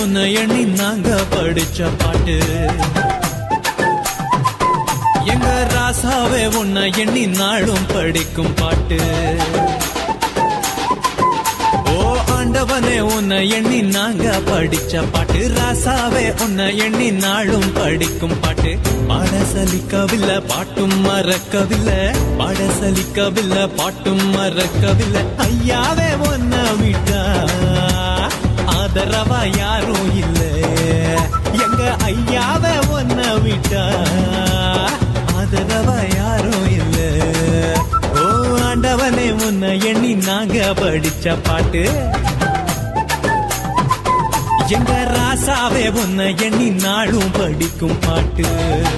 உன்னை எண்ணி நாங்க படிச்ச பாட்டு எங்க ராசாவே உன்னை எண்ணி நாளும் படிக்கும் பாட்டு ஓ ஆண்டவனே உன்னை எண்ணி நாங்க படிச்ச பாட்டு ராசாவே உன்னை எண்ணி நாளும் படிக்கும் பாட்டு பாட சலிக்கவில்லை பாட்டும் மறக்கவில்லை பாட சலிக்கவில்லை பாட்டும் மறக்கவில்லை ஐயாவே உன்னை விட்டா ஆதரவா யாரும் இல்ல எங்க ஐயாவே உன்னை விட்டா ஆதரவா யாரும் இல்ல ஓ ஆண்டவனே உன்னை எண்ணி நாங்க படிச்ச பாட்டு எங்க ராசாவே உன்னை எண்ணி நாளும் படிக்கும் பாட்டு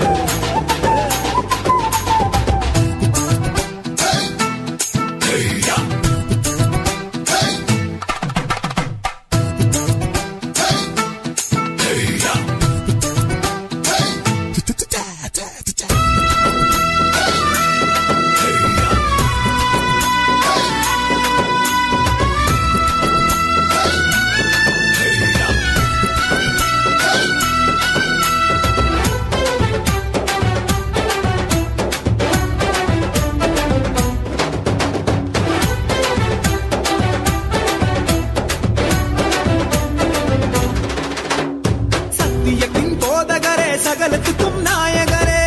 சத்தியத்தின் போதகரே சகலத்துக்கும் நாயகரே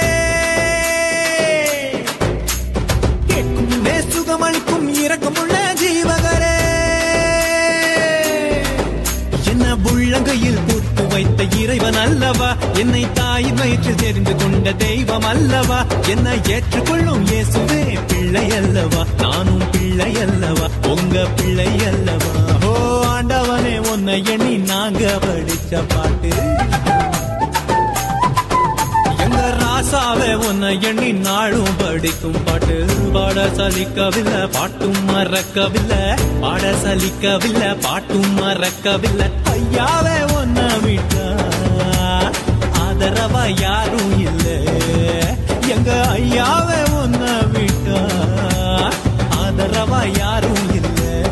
கேட்கும் முன்னே சுகமளிக்கும் இரக்கமுள்ள ஜீவகரே என்ன உள்ளங்கையில் பூத்து வைத்த இறைவன் அல்லவா என்னை தாயின் வயிற்றில் தெரிந்து கொண்ட தெய்வம் அல்லவா என்னை ஏற்றுக்கொள்ளும் இயேசுவே பிள்ளை அல்லவா நானும் பிள்ளை அல்லவா உங்க பிள்ளை அல்லவா ஓ ஆண்டவனே உன்னை எண்ணி நாங்க படிச்ச பாட்டு எங்க ராசாவே உன்னை எண்ணி நாளும் படிக்கும் பாட்டு பாட சலிக்கவில்லை பாட்டும் மறக்கவில்லை பாட சலிக்கவில்லை பாட்டும் மறக்கவில்லை ஐயாவே உன்னை விட்டா ஆதரவா யாரும் இல்ல எங்க ஐயாவே உன்னை விட்டா ஆதரவா யாரும் இல்ல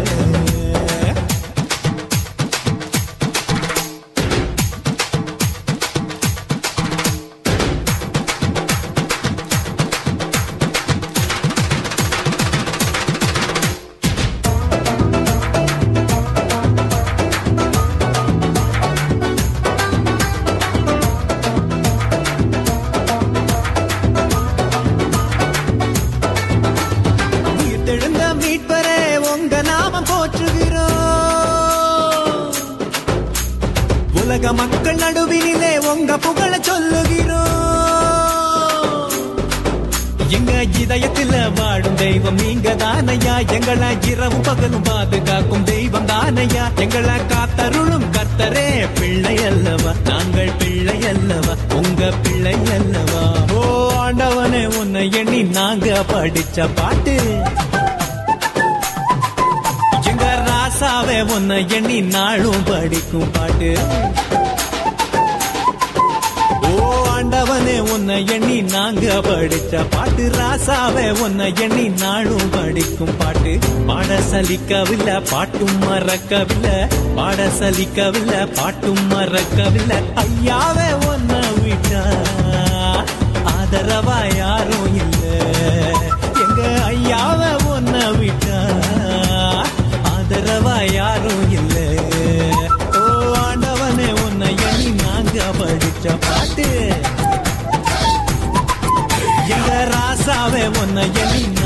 உயிர்த்தெழுந்த மீட்பரே உங்க நாமம் போற்றுகிறோம் உலக மக்கள் நடுவினிலே உங்க புகழ சொல்லுகிறோம் எங்க இதயத்துல வாடும் தெய்வம் நீங்க தானையா எங்களை இரவு பகலும் பாதுகாக்கும் தெய்வம் தானையா எங்களை காத்தருளும் கர்த்தரே பிள்ளை அல்லவா நாங்கள் பிள்ளை அல்லவா உங்க பிள்ளை அல்லவா ஓ ஆண்டவனே உன்னை எண்ணி நாங்க படிச்ச பாட்டு எங்க ராசாவே உன்னை எண்ணி நாளும் படிக்கும் பாட்டு ஓ ஆண்டவனே உன்னை எண்ணி நாங்க படிச்ச பாட்டு ராசாவே உன்னை எண்ணி நாளும் படிக்கும் பாட்டு பாட சலிக்கவில்லை பாட்டும் மறக்கவில்லை பாட சலிக்கவில்லை பாட்டும் மறக்கவில்லை ஐயாவே உன்னை விட்டா ஆதரவா யாரும் இல்ல எங்க ஐயாவே உன்னை விட்டா ஆதரவா யாரும் இல்ல ஓ ஆண்டவனே உன்னை எண்ணி நாங்க படிச்ச பாட்டு எங்க ராசாவே உன்னை எண்ணி